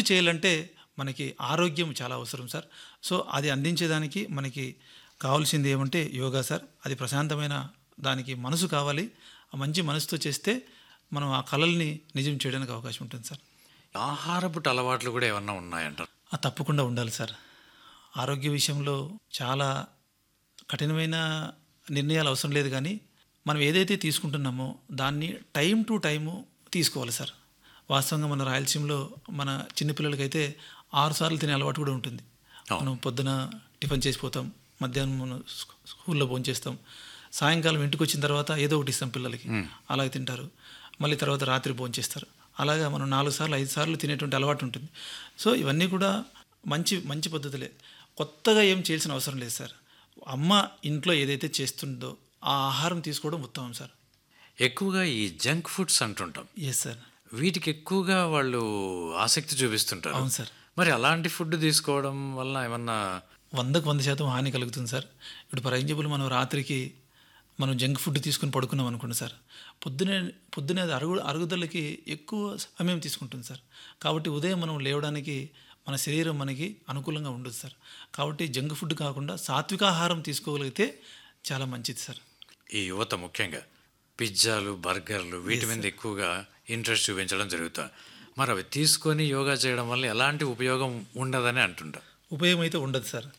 చేయాలంటే మనకి ఆరోగ్యం చాలా అవసరం సార్ సో అది అందించేదానికి మనకి కావాల్సింది ఏమంటే యోగా సార్ అది ప్రశాంతమైన దానికి మనసు కావాలి ఆ మంచి మనసుతో చేస్తే మనం ఆ కళల్ని నిజం చేయడానికి అవకాశం ఉంటుంది సార్ ఆహారపు అలవాట్లు కూడా ఏమన్నా ఉన్నాయంటారు ఆ తప్పకుండా ఉండాలి సార్ ఆరోగ్య విషయంలో చాలా కఠినమైన నిర్ణయాలు అవసరం లేదు కానీ మనం ఏదైతే తీసుకుంటున్నామో దాన్ని టైం టు టైము తీసుకోవాలి సార్ వాస్తవంగా మన రాయలసీమలో మన చిన్నపిల్లలకైతే ఆరు సార్లు తినే అలవాటు కూడా ఉంటుంది అవును. మనం పొద్దున టిఫిన్ చేసిపోతాం మధ్యాహ్నం మనం స్కూ- స్కూల్లో భోంచేస్తాం సాయంకాలం ఇంటికి వచ్చిన తర్వాత ఏదో ఒకటి ఇస్తాం పిల్లలకి అలాగే తింటారు మళ్ళీ తర్వాత రాత్రి భోంచేస్తారు అలాగా మనం నాలుగు సార్లు ఐదు సార్లు తినేటువంటి అలవాటు ఉంటుంది సో ఇవన్నీ కూడా మంచి మంచి పద్ధతులే కొత్తగా ఏం చేయాల్సిన అవసరం లేదు సార్ అమ్మ ఇంట్లో ఏదైతే చేస్తుందో ఆ ఆహారం తీసుకోవడం ఉత్తమం సార్ ఎక్కువగా ఈ జంక్ ఫుడ్స్ అంటుంటాం ఎస్ సార్ వీటికి ఎక్కువగా వాళ్ళు ఆసక్తి చూపిస్తుంటారు అవును సార్ మరి అలాంటి ఫుడ్ తీసుకోవడం వల్ల ఏమన్నా వందకు వంద శాతం హాని కలుగుతుంది సార్ ఇప్పుడు ఫర్ ఎగ్జాంపుల్ మనం రాత్రికి మనం జంక్ ఫుడ్ తీసుకుని పడుకున్నాం అనుకోండి సార్ పొద్దునే పొద్దునే అది అరుగు అరుగుదలకి ఎక్కువ సమయం తీసుకుంటుంది సార్ కాబట్టి ఉదయం మనం లేవడానికి మన శరీరం మనకి అనుకూలంగా ఉండదు సార్ కాబట్టి జంక్ ఫుడ్ కాకుండా సాత్విక ఆహారం తీసుకోగలిగితే చాలా మంచిది సార్ ఈ యువత ముఖ్యంగా పిజ్జాలు బర్గర్లు వీటి మీద ఎక్కువగా ఇంట్రెస్ట్ చూపించడం జరుగుతుంది మరి అవి తీసుకొని యోగా చేయడం వల్ల ఎలాంటి ఉపయోగం ఉండదని అంటుంటారు ఉపయోగం అయితే ఉండదు సార్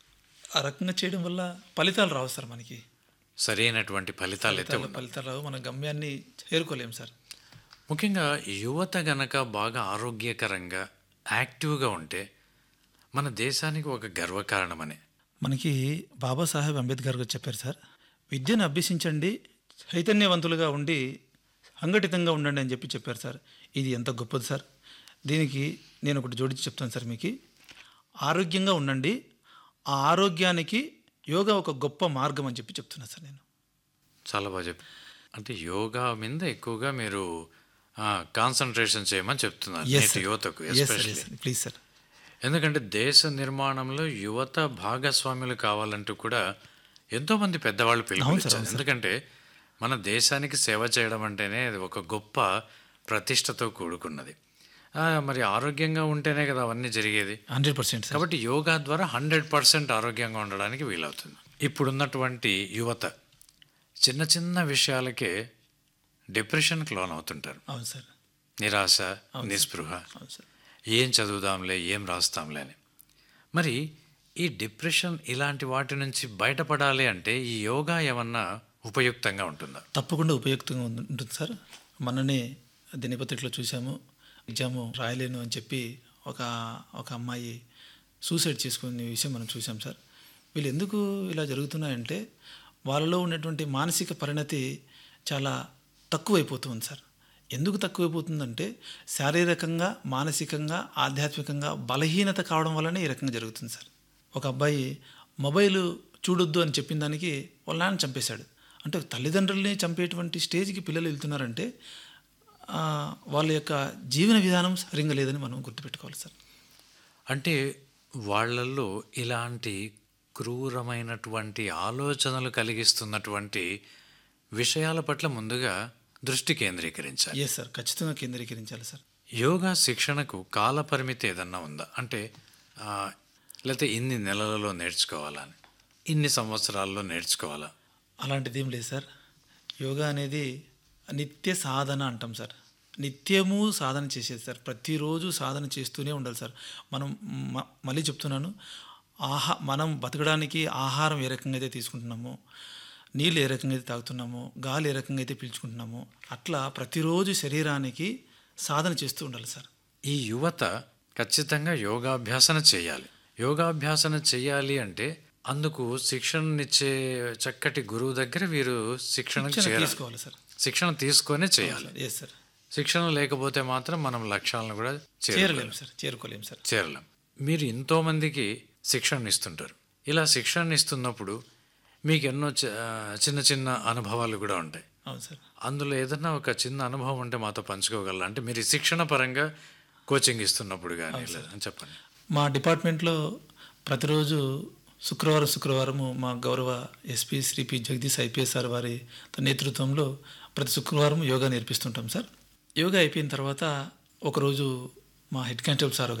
ఆ రకంగా చేయడం వల్ల ఫలితాలు రావు సార్ మనకి సరైనటువంటి ఫలితాలు అయితే ఫలితాలు ఫలితాలు రావు మన గమ్యాన్ని చేరుకోలేము సార్ ముఖ్యంగా యువత గనక బాగా ఆరోగ్యకరంగా యాక్టివ్గా ఉంటే మన దేశానికి ఒక గర్వకారణమని మనకి బాబాసాహెబ్ అంబేద్కర్ గారు చెప్పారు సార్ విద్యను అభ్యసించండి చైతన్యవంతులుగా ఉండి సంఘటితంగా ఉండండి అని చెప్పి చెప్పారు సార్ ఇది ఎంత గొప్పది సార్ దీనికి నేను ఒకటి జోడించి చెప్తాను సార్ మీకు ఆరోగ్యంగా ఉండండి ఆ ఆరోగ్యానికి యోగా ఒక గొప్ప మార్గం అని చెప్పి చెప్తున్నా సార్ నేను చాలా బాగా చెప్పి అంటే యోగా మీద ఎక్కువగా మీరు కాన్సన్ట్రేషన్ చేయమని చెప్తున్నారు Yes, నేటి sir. యువతకు yes sir especially yes please sir ఎందుకంటే దేశ నిర్మాణంలో యువత భాగస్వాములు కావాలంటూ కూడా ఎంతోమంది పెద్దవాళ్ళు పిలుపునిచ్చారు ఎందుకంటే మన దేశానికి సేవ చేయడం అంటేనే అది ఒక గొప్ప ప్రతిష్టతో కూడుకున్నది ఆ, మరి ఆరోగ్యంగా ఉంటేనే కదా అవన్నీ జరిగేది హండ్రెడ్ పర్సెంట్ సార్ కాబట్టి యోగా ద్వారా హండ్రెడ్ పర్సెంట్ ఆరోగ్యంగా ఉండడానికి వీలవుతుంది ఇప్పుడున్నటువంటి యువత చిన్న చిన్న విషయాలకే డిప్రెషన్కి లోన్ అవుతుంటారు అవును సార్ నిరాశ నిస్పృహ అవును సార్ ఏం చదువుదాంలే ఏం రాస్తాంలే అని మరి ఈ డిప్రెషన్ ఇలాంటి వాటి నుంచి బయటపడాలి అంటే ఈ యోగా ఏమన్నా ఉపయుక్తంగా ఉంటుందా తప్పకుండా ఉపయుక్తంగా ఉంది- ఉంటుంది సార్ మొన్ననే దినపత్రికలో చూసాము ఎగ్జాము రాయలేను అని చెప్పి ఒక ఒక అమ్మాయి సూసైడ్ చేసుకునే విషయం మనం చూసాం సార్ వీళ్ళు ఎందుకు ఇలా జరుగుతున్నాయంటే వాళ్ళలో ఉన్నటువంటి మానసిక పరిణతి చాలా తక్కువైపోతుంది సార్ ఎందుకు తక్కువైపోతుందంటే శారీరకంగా మానసికంగా ఆధ్యాత్మికంగా బలహీనత కావడం వల్లనే ఈ రకంగా జరుగుతుంది సార్ ఒక అబ్బాయి మొబైల్ చూడొద్దు అని చెప్పిన దానికి వాళ్ళ నాన్న చంపేశాడు అంటే తల్లిదండ్రుల్ని చంపేటువంటి స్టేజ్కి పిల్లలు వెళ్తున్నారంటే ఆ, వాళ్ళ యొక్క జీవన విధానం సరిగ్గా లేదని మనం గుర్తుపెట్టుకోవాలి సార్ అంటే వాళ్ళల్లో ఇలాంటి క్రూరమైనటువంటి ఆలోచనలు కలిగిస్తున్నటువంటి విషయాల పట్ల ముందుగా దృష్టి కేంద్రీకరించాలి ఎస్ సార్ ఖచ్చితంగా కేంద్రీకరించాలి సార్ యోగా శిక్షణకు కాల పరిమితి ఏదన్నా ఉందా అంటే ఆ, లేకపోతే ఇన్ని నెలలలో నేర్చుకోవాలా అని ఇన్ని సంవత్సరాల్లో నేర్చుకోవాలా అలాంటిది ఏం లేదు సార్ యోగా అనేది నిత్య సాధన అంటాం సార్ నిత్యము సాధన చేసేది సార్ ప్రతిరోజు సాధన చేస్తూనే ఉండాలి సార్ మనం మ- మళ్ళీ చెప్తున్నాను ఆహా మనం బతకడానికి ఆహారం ఏ రకంగా అయితే తీసుకుంటున్నామో నీళ్ళు ఏ రకంగా అయితే తాగుతున్నామో గాలి ఏ రకంగా అయితే పీల్చుకుంటున్నామో అట్లా ప్రతిరోజు శరీరానికి సాధన చేస్తూ ఉండాలి సార్ ఈ యువత ఖచ్చితంగా యోగాభ్యాసన చేయాలి యోగాభ్యాసన చేయాలి అంటే అందుకు శిక్షణనిచ్చే చక్కటి గురువు దగ్గర వీరు శిక్షణ శిక్షణ చేయాలి తీసుకోవాలి సార్ శిక్షణ తీసుకొనే చేయాలి ఎస్ సార్ శిక్షణ లేకపోతే మాత్రం మనం లక్ష్యాలను కూడా చేరు చేరలేము సార్ చేరుకోలేము సార్ చేరలేం మీరు ఎంతోమందికి శిక్షణ ఇస్తుంటారు ఇలా శిక్షణ ఇస్తున్నప్పుడు మీకు ఎన్నో చ- చిన్న చిన్న అనుభవాలు కూడా ఉంటాయి అవును సార్ అందులో ఏదైనా ఒక చిన్న అనుభవం ఉంటే మాతో పంచుకోగలరా అంటే మీరు ఈ శిక్షణ పరంగా కోచింగ్ ఇస్తున్నప్పుడు కానీ లేదని చెప్పండి మా డిపార్ట్మెంట్లో ప్రతిరోజు శుక్రవారం శుక్రవారము మా గౌరవ SP Shri P Jagadish IPS sir వారి నేతృత్వంలో ప్రతి శుక్రవారం యోగా నేర్పిస్తుంటాం సార్ యోగా అయిపోయిన తర్వాత ఒకరోజు మా హెడ్ కానిస్టేబుల్ సార్